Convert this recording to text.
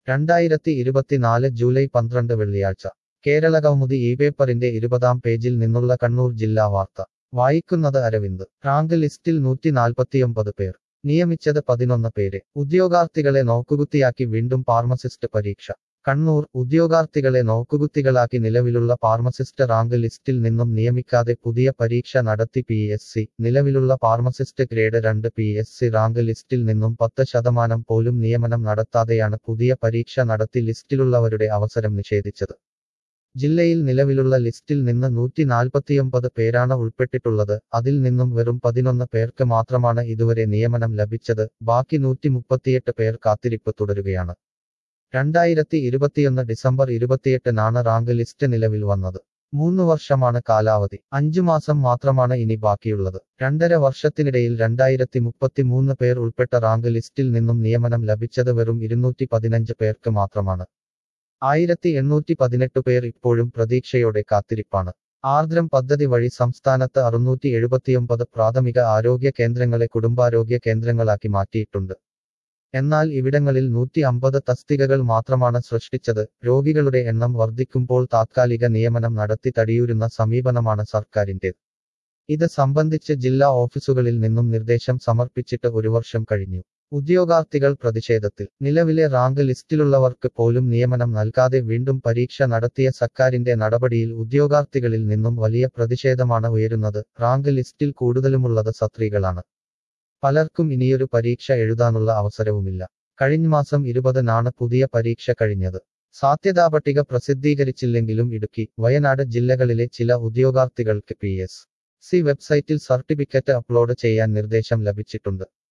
രണ്ടായിരത്തി ഇരുപത്തിനാല് ജൂലൈ പന്ത്രണ്ട് വെള്ളിയാഴ്ച കേരളകൗമുദി ഈ പേപ്പറിന്റെ ഇരുപതാം പേജിൽ നിന്നുള്ള കണ്ണൂർ ജില്ലാ വാർത്ത വായിക്കുന്നത് അരവിന്ദ് റാങ്ക് ലിസ്റ്റിൽ നൂറ്റി നാൽപ്പത്തിയൊമ്പത് പേർ നിയമിച്ചത് പതിനൊന്ന് പേരെ ഉദ്യോഗാർത്ഥികളെ നോക്കുകുത്തിയാക്കി വീണ്ടും ഫാർമസിസ്റ്റ് പരീക്ഷ കണ്ണൂർ ഉദ്യോഗാർത്ഥികളെ നോക്കുകുത്തികളാക്കി നിലവിലുള്ള ഫാർമസിസ്റ്റ് റാങ്ക് ലിസ്റ്റിൽ നിന്നും നിയമിക്കാതെ പുതിയ പരീക്ഷ നടത്തി പി എസ് സി നിലവിലുള്ള ഫാർമസിസ്റ്റ് ഗ്രേഡ് രണ്ട് പി എസ് സി റാങ്ക് ലിസ്റ്റിൽ നിന്നും പത്ത് ശതമാനം പോലും നിയമനം നടത്താതെയാണ് പുതിയ പരീക്ഷ നടത്തി ലിസ്റ്റിലുള്ളവരുടെ അവസരം നിഷേധിച്ചത് ജില്ലയിൽ നിലവിലുള്ള ലിസ്റ്റിൽ നിന്ന് നൂറ്റി നാൽപ്പത്തിയൊമ്പത് പേരാണ് ഉൾപ്പെട്ടിട്ടുള്ളത് അതിൽ നിന്നും വെറും പതിനൊന്ന് പേർക്ക് മാത്രമാണ് ഇതുവരെ നിയമനം ലഭിച്ചത് ബാക്കി നൂറ്റി മുപ്പത്തിയെട്ട് പേർ കാത്തിരിപ്പ് തുടരുകയാണ് രണ്ടായിരത്തി ഇരുപത്തിയൊന്ന് ഡിസംബർ ഇരുപത്തിയെട്ടിനാണ് റാങ്ക് ലിസ്റ്റ് നിലവിൽ വന്നത് മൂന്ന് വർഷമാണ് കാലാവധി അഞ്ചു മാസം മാത്രമാണ് ഇനി ബാക്കിയുള്ളത് രണ്ടര വർഷത്തിനിടയിൽ രണ്ടായിരത്തി മുപ്പത്തിമൂന്ന് പേർ ഉൾപ്പെട്ട റാങ്ക് ലിസ്റ്റിൽ നിന്നും നിയമനം ലഭിച്ചത് വെറും ഇരുന്നൂറ്റി പതിനഞ്ച് പേർക്ക് മാത്രമാണ് ആയിരത്തി എണ്ണൂറ്റി പതിനെട്ട് പേർ ഇപ്പോഴും പ്രതീക്ഷയോടെ കാത്തിരിപ്പാണ് ആർദ്രം പദ്ധതി വഴി സംസ്ഥാനത്ത് അറുന്നൂറ്റി എഴുപത്തിയൊമ്പത് പ്രാഥമിക ആരോഗ്യ കേന്ദ്രങ്ങളെ കുടുംബാരോഗ്യ കേന്ദ്രങ്ങളാക്കി മാറ്റിയിട്ടുണ്ട് എന്നാൽ ഇവിടങ്ങളിൽ നൂറ്റി അമ്പത് തസ്തികകൾ മാത്രമാണ് സൃഷ്ടിച്ചത് രോഗികളുടെ എണ്ണം വർദ്ധിക്കുമ്പോൾ താത്കാലിക നിയമനം നടത്തി തടിയൂരുന്ന സമീപനമാണ് സർക്കാരിന്റേത് ഇത് സംബന്ധിച്ച് ജില്ലാ ഓഫീസുകളിൽ നിന്നും നിർദ്ദേശം സമർപ്പിച്ചിട്ട് ഒരു വർഷം കഴിഞ്ഞു ഉദ്യോഗാർത്ഥികൾ പ്രതിഷേധത്തിൽ നിലവിലെ റാങ്ക് ലിസ്റ്റിലുള്ളവർക്ക് പോലും നിയമനം നൽകാതെ വീണ്ടും പരീക്ഷ നടത്തിയ സർക്കാരിന്റെ നടപടിയിൽ ഉദ്യോഗാർത്ഥികളിൽ നിന്നും വലിയ പ്രതിഷേധമാണ് ഉയരുന്നത് റാങ്ക് ലിസ്റ്റിൽ കൂടുതലുമുള്ളത് സത്രികളാണ് പലർക്കും ഇനിയൊരു പരീക്ഷ എഴുതാനുള്ള അവസരവുമില്ല കഴിഞ്ഞ മാസം ഇരുപതിനാണ് പുതിയ പരീക്ഷ കഴിഞ്ഞത് സാധ്യതാ പട്ടിക പ്രസിദ്ധീകരിച്ചില്ലെങ്കിലും ഇടുക്കി വയനാട് ജില്ലകളിലെ ചില ഉദ്യോഗാർത്ഥികൾക്ക് പി എസ് സി വെബ്സൈറ്റിൽ സർട്ടിഫിക്കറ്റ് അപ്ലോഡ് ചെയ്യാൻ നിർദ്ദേശം ലഭിച്ചിട്ടുണ്ട്